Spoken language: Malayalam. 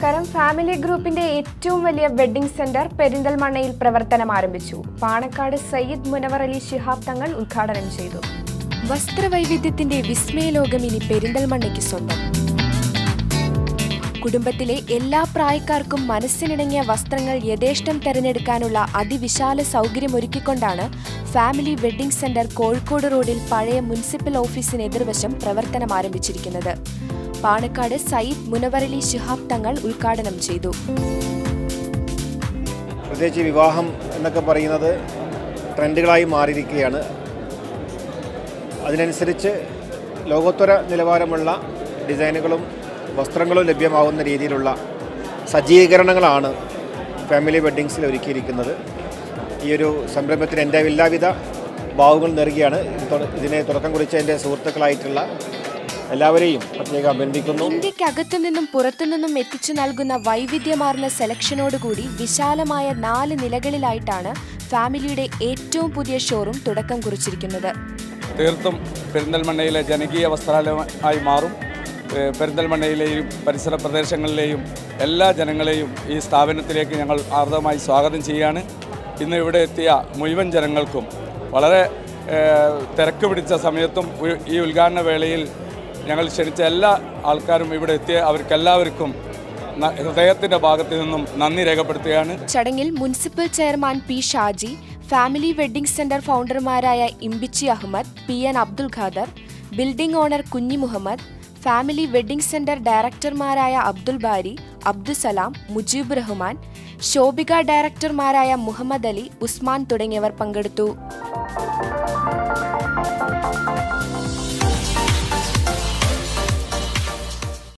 നമസ്കാരം ഫാമിലി ഗ്രൂപ്പിന്റെ ഏറ്റവും വലിയ വെഡ്ഡിംഗ് സെന്റർ പെരിന്തൽമണ്ണയിൽ പ്രവർത്തനം ആരംഭിച്ചു പാണക്കാട് സയ്യിദ് മുനവർ അലി ശിഹാബ് തങ്ങൾ ഉദ്ഘാടനം ചെയ്തു വസ്ത്രവൈവിധ്യത്തിന്റെ വിസ്മയലോകം ഇനി പെരിന്തൽമണ്ണയ്ക്ക് സ്വന്തം കുടുംബത്തിലെ എല്ലാ പ്രായക്കാർക്കും മനസ്സിനിണങ്ങിയ വസ്ത്രങ്ങൾ യഥേഷ്ടം തെരഞ്ഞെടുക്കാനുള്ള അതിവിശാല സൗകര്യമൊരുക്കിക്കൊണ്ടാണ് ഫാമിലി വെഡ്ഡിംഗ് സെന്റർ കോഴിക്കോട് റോഡിൽ പഴയ മുനിസിപ്പൽ ഓഫീസിന് എതിർവശം പ്രവർത്തനം ആരംഭിച്ചിരിക്കുന്നത് പാണക്കാട് സയ്യിദ് മുനവറലി ശിഹാബ് തങ്ങൾ ഉദ്ഘാടനം ചെയ്തു പ്രത്യേകിച്ച് വിവാഹം എന്നൊക്കെ പറയുന്നത് ട്രെൻഡുകളായി മാറിയിരിക്കുകയാണ് അതിനനുസരിച്ച് ലോകോത്തര നിലവാരമുള്ള ഡിസൈനുകളും വസ്ത്രങ്ങളും ലഭ്യമാവുന്ന രീതിയിലുള്ള സജ്ജീകരണങ്ങളാണ് ഫാമിലി വെഡ്ഡിങ്സിൽ ഒരുക്കിയിരിക്കുന്നത് ഈ ഒരു സംരംഭത്തിന് എൻ്റെ എല്ലാവിധ ഭാവങ്ങൾ നൽകുകയാണ് ഇത് തുട- ഇതിനെ തുടക്കം കുറിച്ച എൻ്റെ സുഹൃത്തുക്കളായിട്ടുള്ള എല്ലാവരെയും പ്രത്യേകം അഭിനന്ദിക്കുന്നു ഇന്ത്യക്കകത്തു നിന്നും പുറത്തുനിന്നും എത്തിച്ചു നൽകുന്ന വൈവിധ്യമാർന്ന സെലക്ഷനോടുകൂടി വിശാലമായ നാല് നിലകളിലായിട്ടാണ് ഫാമിലിയുടെ ഏറ്റവും പുതിയ ഷോറൂം തുടക്കം കുറിച്ചിരിക്കുന്നത് തീർത്തും പെരിന്തൽമണ്ണയിലെ ജനകീയ വസ്ത്രാലയമായി മാറും ഏഹ് പെരിന്തൽമണ്ണയിലെയും പരിസര പ്രദേശങ്ങളിലെയും എല്ലാ ജനങ്ങളെയും ഈ സ്ഥാപനത്തിലേക്ക് ഞങ്ങൾ ആർദ്രമായി സ്വാഗതം ചെയ്യുകയാണ് ഇന്ന് ഇവിടെ എത്തിയ മുഴുവൻ ജനങ്ങൾക്കും വളരെ ഏഹ് തിരക്ക് പിടിച്ച സമയത്തും ഉ- ഈ ഉദ്ഘാടന വേളയിൽ ഞങ്ങൾ ക്ഷണിച്ച എല്ലാ ആൾക്കാരും ഇവിടെ എത്തിയ അവർക്കെല്ലാവർക്കും ന- ഹൃദയത്തിൻ്റെ ഭാഗത്തു നിന്നും നന്ദി രേഖപ്പെടുത്തുകയാണ് ചടങ്ങിൽ municipal chairman P Shaji family wedding centre ഫൗണ്ടർമാരായ Imbichi Ahammed P N Abdul Khader building owner Kunhi Muhammed family wedding centre ഡയറക്ടർമാരായ അബ്ദുൽ ബാരി അബ്ദുസലാം മുജീബ് റഹ്മാൻ ശോഭിക ഡയറക്ടർമാരായ മുഹമ്മദ് അലി ഉസ്മാൻ തുടങ്ങിയവർ പങ്കെടുത്തു